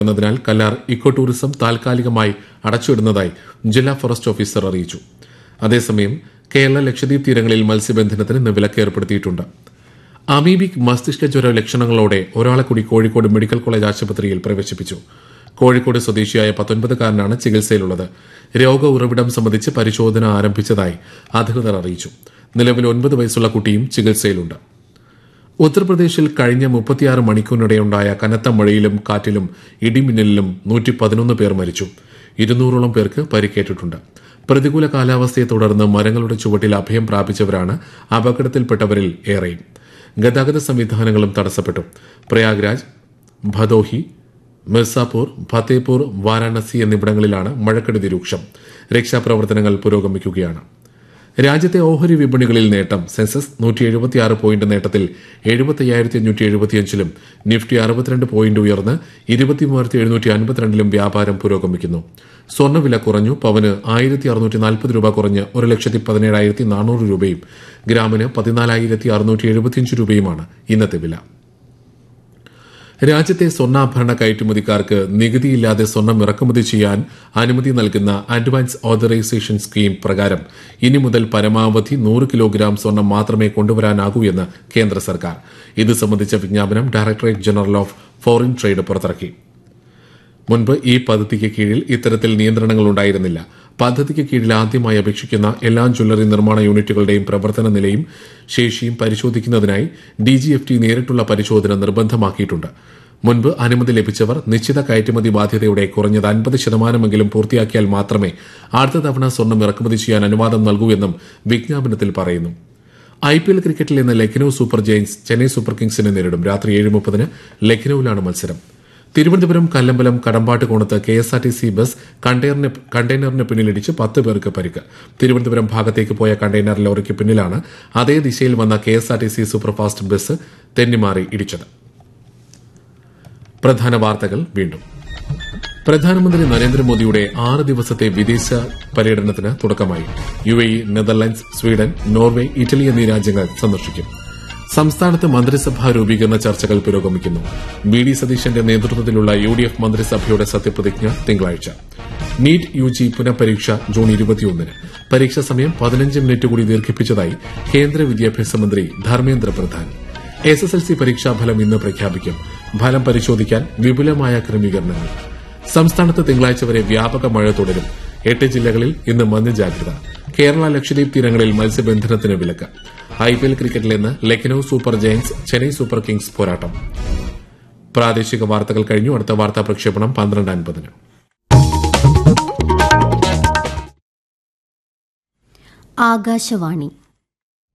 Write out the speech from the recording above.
എന്നതിനാൽ Kallar eco tourism താൽക്കാലികമായി അടച്ചുവിടുന്നതായി ജില്ലാ ഫോറസ്റ്റ് ഓഫീസർ അറിയിച്ചു അതേസമയം കേരള ലക്ഷദ്വീപ് തീരങ്ങളിൽ മത്സ്യബന്ധനത്തിന് ഇന്ന് വിലക്ക് ഏർപ്പെടുത്തിയിട്ടുണ്ട് അമീബിക് മസ്തിഷ്ക ജ്വര ലക്ഷണങ്ങളോടെ ഒരാളെ കൂടി കോഴിക്കോട് മെഡിക്കൽ കോളേജ് ആശുപത്രിയിൽ പ്രവേശിപ്പിച്ചു കോഴിക്കോട് സ്വദേശിയായ പത്തൊൻപതുകാരനാണ് ചികിത്സയിലുള്ളത് രോഗ ഉറവിടം സംബന്ധിച്ച് പരിശോധന ആരംഭിച്ചതായി അധികൃതർ അറിയിച്ചു നിലവിൽ ഒൻപത് വയസ്സുള്ള കുട്ടിയും ചികിത്സയിലുണ്ട് ഉത്തർപ്രദേശിൽ കഴിഞ്ഞ മുപ്പത്തിയാറ് മണിക്കൂറിനിടെയുണ്ടായ കനത്ത മഴയിലും കാറ്റിലും ഇടിമിന്നലിലും നൂറ്റി പതിനൊന്ന് പേർ മരിച്ചു ഇരുന്നൂറോളം പേർക്ക് പരിക്കേറ്റിട്ടുണ്ട് പ്രതികൂല കാലാവസ്ഥയെ തുടർന്ന് മരങ്ങളുടെ ചുവട്ടിൽ അഭയം പ്രാപിച്ചവരാണ് അപകടത്തിൽപ്പെട്ടവരിൽ ഏറെയും ഗതാഗത സംവിധാനങ്ങളും തടസ്സപ്പെട്ടു പ്രയാഗ്രാജ് ഭദോഹി മിർസാപൂർ ഫത്തേപൂർ വാരാണസി എന്നിവിടങ്ങളിലാണ് മഴക്കെടുതി രൂക്ഷം രക്ഷാപ്രവർത്തനങ്ങൾ പുരോഗമിക്കുകയാണ് രാജ്യത്തെ ഓഹരി വിപണികളിൽ നേട്ടം സെൻസസ് നൂറ്റി എഴുപത്തിയാറ് പോയിന്റ് നേട്ടത്തിൽ എഴുപത്തയ്യായിരത്തി അഞ്ഞൂറ്റി എഴുപത്തിയഞ്ചിലും നിഫ്റ്റി അറുപത്തിരണ്ട് പോയിന്റ് ഉയർന്ന് ഇരുപത്തിമൂവായിരത്തി എഴുന്നൂറ്റി അൻപത്തിരണ്ടിലും വ്യാപാരം പുരോഗമിക്കുന്നു സ്വർണ്ണവില കുറഞ്ഞു പവന് ആയിരത്തി അറുന്നൂറ്റി നാൽപ്പത് രൂപ കുറഞ്ഞ് ഒരു ലക്ഷത്തി പതിനേഴായിരത്തി നാനൂറ് രൂപയും ഗ്രാമിന് പതിനാലായിരത്തി അറുന്നൂറ്റി എഴുപത്തിയഞ്ച് രൂപയുമാണ് ഇന്നത്തെ വില രാജ്യത്തെ സ്വർണ്ണാഭരണ കയറ്റുമതിക്കാർക്ക് നികുതിയില്ലാതെ സ്വർണം ഇറക്കുമതി ചെയ്യാൻ അനുമതി നൽകുന്ന അഡ്വാൻസ് ഓതറൈസേഷൻ സ്കീം പ്രകാരം ഇനി മുതൽ പരമാവധി നൂറ് കിലോഗ്രാം സ്വർണം മാത്രമേ കൊണ്ടുവരാനാകൂ എന്ന് കേന്ദ്ര സർക്കാർ ഇത് സംബന്ധിച്ച വിജ്ഞാപനം directorate general of foreign trade പുറത്തിറക്കി മുൻപ് ഈ പദ്ധതിക്ക് കീഴിൽ ഇത്തരത്തിൽ നിയന്ത്രണങ്ങൾ ഉണ്ടായിരുന്നില്ല പദ്ധതിക്ക് കീഴിൽ ആദ്യമായി അപേക്ഷിക്കുന്ന എല്ലാ ജ്വല്ലറി നിർമ്മാണ യൂണിറ്റുകളുടെയും പ്രവർത്തന നിലയും ശേഷിയും പരിശോധിക്കുന്നതിനായി ഡിജിഎഫ്ടി നേരിട്ടുള്ള പരിശോധന നിർബന്ധമാക്കിയിട്ടുണ്ട് മുൻപ് അനുമതി ലഭിച്ചവർ നിശ്ചിത കയറ്റുമതി ബാധ്യതയുടെ കുറഞ്ഞത് അൻപത് ശതമാനമെങ്കിലും പൂർത്തിയാക്കിയാൽ മാത്രമേ അടുത്ത തവണ സ്വർണം ഇറക്കുമതി ചെയ്യാൻ അനുവാദം നൽകൂ എന്നും വിജ്ഞാപനത്തിൽ പറയുന്നു ഐ പി എൽ ക്രിക്കറ്റിൽ ഇന്ന് Lucknow super giants Chennai super കിങ്സിനെ നേരിടും രാത്രി ഏഴ് മുപ്പതിന് ലക്നൌവിലാണ് മത്സരം തിരുവനന്തപുരം കല്ലമ്പലം കടമ്പാട്ട് കോണത്ത് K S R T C bus കണ്ടെയ്നറിന് കണ്ടെയ്നറിന് പിന്നിലിടിച്ച് പത്ത് പേർക്ക് പരിക്ക് തിരുവനന്തപുരം ഭാഗത്തേക്ക് പോയ കണ്ടെയ്നർ ലോറിക്ക് പിന്നിലാണ് അതേ ദിശയിൽ വന്ന K S R T C superfast bus തെന്നിമാറി ഇടിച്ചത് പ്രധാന വാർത്തകൾ വീണ്ടും പ്രധാനമന്ത്രി നരേന്ദ്രമോദിയുടെ ആറ് ദിവസത്തെ വിദേശ പര്യടനത്തിന് തുടക്കമായി U A E Netherlands Sweden Norway Italy എന്നീ രാജ്യങ്ങൾ സന്ദർശിക്കും സംസ്ഥാനത്ത് മന്ത്രിസഭാ രൂപീകരണ ചർച്ചകൾ പുരോഗമിക്കുന്നു ബി ഡി സതീശന്റെ നേതൃത്വത്തിലുള്ള യു ഡി എഫ് മന്ത്രിസഭയുടെ സത്യപ്രതിജ്ഞ തിങ്കളാഴ്ച നീറ്റ് യു ജി പുനഃപരീക്ഷ ജൂൺ ഇരുപത്തിയൊന്നിന് പരീക്ഷാ സമയം പതിനഞ്ച് മിനിറ്റ് കൂടി ദീർഘിപ്പിച്ചതായി കേന്ദ്ര വിദ്യാഭ്യാസ മന്ത്രി Dharmendra Pradhan S S L C പരീക്ഷാഫലം ഇന്ന് പ്രഖ്യാപിക്കും ഫലം പരിശോധിക്കാൻ വിപുലമായ ക്രമീകരണങ്ങൾ സംസ്ഥാനത്ത് തിങ്കളാഴ്ച വരെ വ്യാപക മഴ തുടരും എട്ട് ജില്ലകളിൽ ഇന്ന് മഞ്ഞ ജാഗ്രത കേരള ലക്ഷദ്വീപ് തീരങ്ങളിൽ മത്സ്യബന്ധനത്തിന് വിലക്ക് ഐ പി എൽ ക്രിക്കറ്റിൽ ഇന്ന് Lucknow super giants Chennai super kings പോരാട്ടം പ്രാദേശിക വാർത്തകൾ കഴിഞ്ഞു അടുത്ത വാർത്താ പ്രക്ഷേപണം പന്ത്രണ്ട് അൻപതിന് ആകാശവാണി